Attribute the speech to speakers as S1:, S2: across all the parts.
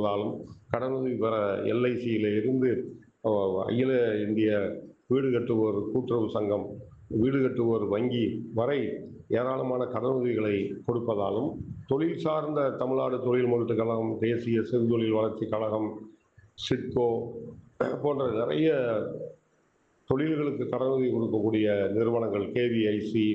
S1: கொடுப்பதாலும் கடனுதவி பெற எல்ஐசியில இருந்து அஹ், அகில இந்திய வீடு கட்டுவோர் கூட்டுறவு சங்கம் வீடு கட்டுவோர் வங்கி வரை ஏராளமான கடனுதவிகளை கொடுப்பதாலும் தொழில் சார்ந்த தமிழ்நாடு தொழில் முன்னேற்ற கழகம் தேசிய சிறுதொழில் வளர்ச்சி கழகம் சிட்கோ போன்ற நிறைய தொழில்களுக்கு கடனுதவி கொடுக்கக்கூடிய நிறுவனங்கள் KVIC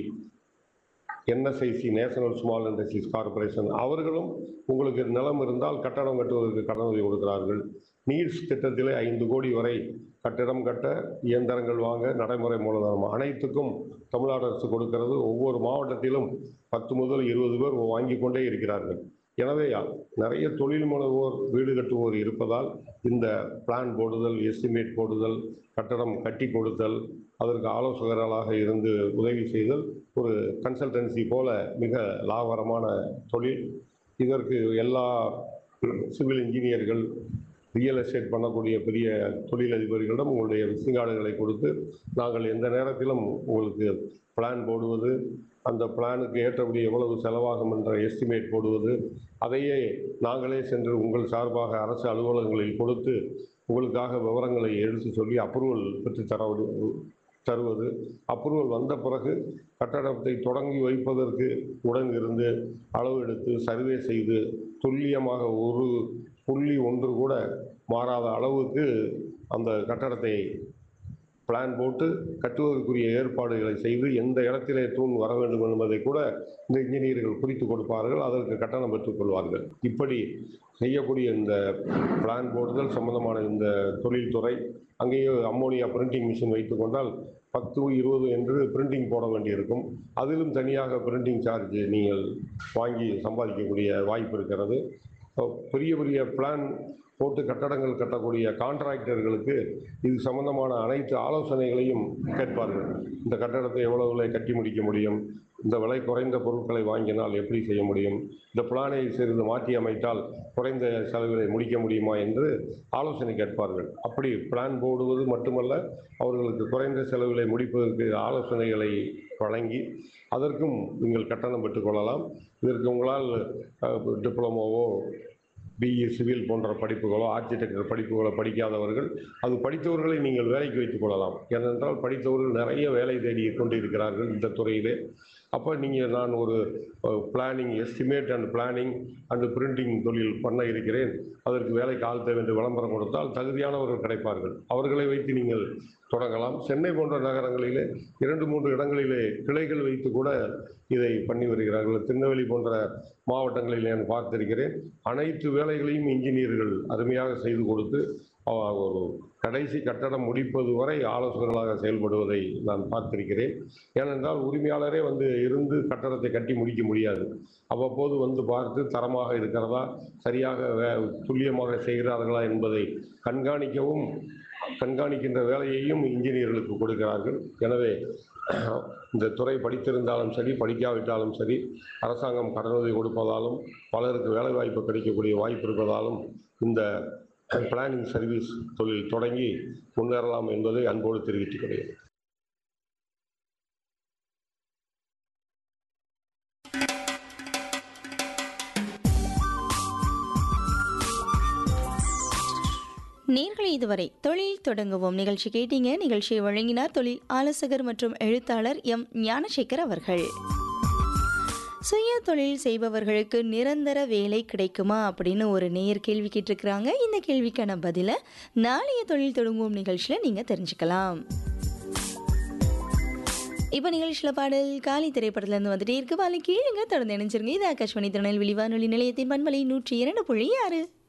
S1: NSIC national small industries corporation அவர்களும் உங்களுக்கு நிலம் இருந்தால் கட்டடம் கட்டுவதற்கு கடனுதவி கொடுக்கிறார்கள் நீட்ஸ் திட்டத்திலே ஐந்து கோடி வரை கட்டிடம் கட்ட இயந்திரங்கள் வாங்க நடைமுறை மூலதனம் அனைத்துக்கும் தமிழ்நாடு அரசு கொடுக்கிறது ஒவ்வொரு மாவட்டத்திலும் பத்து முதல் இருபது பேர் வாங்கி கொண்டே இருக்கிறார்கள் எனவே நிறைய தொழில் முனைவோர் வீடு கட்டுவோர் இருப்பதால் இந்த பிளான் போடுதல் எஸ்டிமேட் போடுதல் கட்டடம் கட்டி கொடுத்தல் அதற்கு ஆலோசகர்களாக இருந்து உதவி செய்தல் ஒரு கன்சல்டன்சி போல மிக லாபகரமான தொழில் இதற்கு எல்லா சிவில் இன்ஜினியர்கள் ரியல் எஸ்டேட் பண்ணக்கூடிய பெரிய தொழிலதிபர்களிடம் உங்களுடைய விசிங் கார்டுகளை கொடுத்து நாங்கள் எந்த நேரத்திலும் உங்களுக்கு பிளான் போடுவது அந்த பிளானுக்கு ஏற்றபடி எவ்வளவு செலவாகும் என்ற எஸ்டிமேட் போடுவது அதையே நாங்களே சென்று உங்கள் சார்பாக அரசு அலுவலகங்களில் கொடுத்து உங்களுக்காக விவரங்களை எடுத்து சொல்லி அப்ரூவல் பெற்று தர தருவது அப்ரூவல் வந்த பிறகு கட்டடத்தை தொடங்கி வைப்பதற்கு உடன் இருந்து அளவு எடுத்து சர்வே செய்து துல்லியமாக ஒரு புள்ளி ஒன்று கூட மாறாத அளவுக்கு அந்த கட்டடத்தை பிளான் போட்டு கட்டுவதற்குரிய ஏற்பாடுகளை செய்து எந்த இடத்திலே தூண் வர வேண்டும் என்பதை கூட இந்த இன்ஜினியர்கள் குறித்து கொடுப்பார்கள் அதற்கு கட்டணம் பெற்றுக் கொள்வார்கள் இப்படி செய்யக்கூடிய இந்த பிளான் போடுதல் சம்பந்தமான இந்த தொழில்துறை அங்கேயே அம்மோனியா பிரிண்டிங் மிஷின் வைத்துக் கொண்டால் பத்து இருபது என்று பிரிண்டிங் போட வேண்டியிருக்கும் அதிலும் தனியாக பிரிண்டிங் சார்ஜ் நீங்கள் வாங்கி சம்பாதிக்கக்கூடிய வாய்ப்பு இருக்கிறது பெரிய பெரிய பிளான் போட்டு கட்டடங்கள் கட்டக்கூடிய கான்ட்ராக்டர்களுக்கு இது சம்பந்தமான அனைத்து ஆலோசனைகளையும் கேட்பார்கள் இந்த கட்டடத்தை எவ்வளவு விலை கட்டி முடிக்க முடியும் இந்த விலை குறைந்த பொருட்களை வாங்கினால் எப்படி செய்ய முடியும் இந்த பிளானை சிறிது மாற்றி அமைத்தால் குறைந்த செலவிலை முடிக்க முடியுமா என்று ஆலோசனை கேட்பார்கள் அப்படி பிளான் போடுவது மட்டுமல்ல அவர்களுக்கு குறைந்த செலவிலை முடிப்பதற்கு ஆலோசனைகளை வழங்கி அதற்கும் நீங்கள் கட்டணம் பெற்றுக்கொள்ளலாம் இதற்கு உங்களால் டிப்ளமோவோ பிஇ சிவில் போன்ற படிப்புகளோ ஆர்கிடெக்சர் படிப்புகளோ படிக்காதவர்கள் அது படித்தவர்களை நீங்கள் வேலைக்கு வைத்துக் கொள்ளலாம் ஏனென்றால் படித்தவர்கள் நிறைய வேலை தேடி கொண்டு இருக்கிறார்கள் இந்த துறையிலே அப்போ நீங்கள் நான் ஒரு planning estimate and planning and printing தொழில் பண்ண இருக்கிறேன் அதற்கு வேலைக்கு ஆள் தேவை என்று விளம்பரம் கொடுத்தால் தகுதியானவர்கள் கிடைப்பார்கள் அவர்களை வைத்து நீங்கள் தொடங்கலாம் சென்னை போன்ற நகரங்களிலே இரண்டு மூன்று இடங்களிலே கிளைகள் வைத்து கூட இதை பண்ணி வருகிறார்கள் திருநெல்வேலி போன்ற மாவட்டங்களில் நான் பார்த்திருக்கிறேன் அனைத்து வேலைகளையும் இன்ஜினியர்கள் அருமையாக செய்து கொடுத்து ஒரு கடைசி கட்டடம் முடிப்பது வரை ஆலோசகர்களாக செயல்படுவதை நான் பார்த்திருக்கிறேன் ஏனென்றால் உரிமையாளரே வந்து இருந்து கட்டடத்தை கட்டி முடிக்க முடியாது அவ்வப்போது வந்து பார்த்து தரமாக இருக்கிறதா சரியாக வே துல்லியமாக செய்கிறார்களா என்பதை கண்காணிக்கவும் கண்காணிக்கின்ற வேலையையும் இன்ஜினியர்களுக்கு கொடுக்கிறார்கள் எனவே இந்த துறை படித்திருந்தாலும் சரி படிக்காவிட்டாலும் சரி அரசாங்கம் கடனுதவி கொடுப்பதாலும் பலருக்கு வேலைவாய்ப்பு கிடைக்கக்கூடிய வாய்ப்பு இருப்பதாலும் இந்த பிளானிங் சர்வீஸ் தொழில் தொடங்கி முன்னேறலாம் என்பதை அன்போடு தெரிவித்துக் கொள்கிறேன்
S2: நேர்களை இதுவரை தொழில் தொடங்குவோம் நிகழ்ச்சி கேட்டீங்க நிகழ்ச்சியை வழங்கினார் தொழில் ஆலோசகர் மற்றும் எழுத்தாளர் எம் ஞானசேகர் அவர்கள் சுய தொழில் செய்பவர்களுக்கு நிரந்தர வேலை கிடைக்குமா அப்படின்னு ஒரு நேயர் கேள்வி கேட்டிருக்கிறாங்க இந்த கேள்விக்கான பதிலை நாளைய தொழில் தொடங்குவோம் நிகழ்ச்சியில் நீங்கள் தெரிஞ்சுக்கலாம் இப்போ நிகழ்ச்சியில் பாடல் காலி திரைப்படத்துலேருந்து வந்துட்டே இருக்கு வாழை கீழுங்க தொடர்ந்து இணைஞ்சிருங்க இது ஆகாஷ்வாணி திருநெல்வேலி வானொலி நிலையத்தின் பண்பலை நூற்றி இரண்டு புள்ளி ஆறு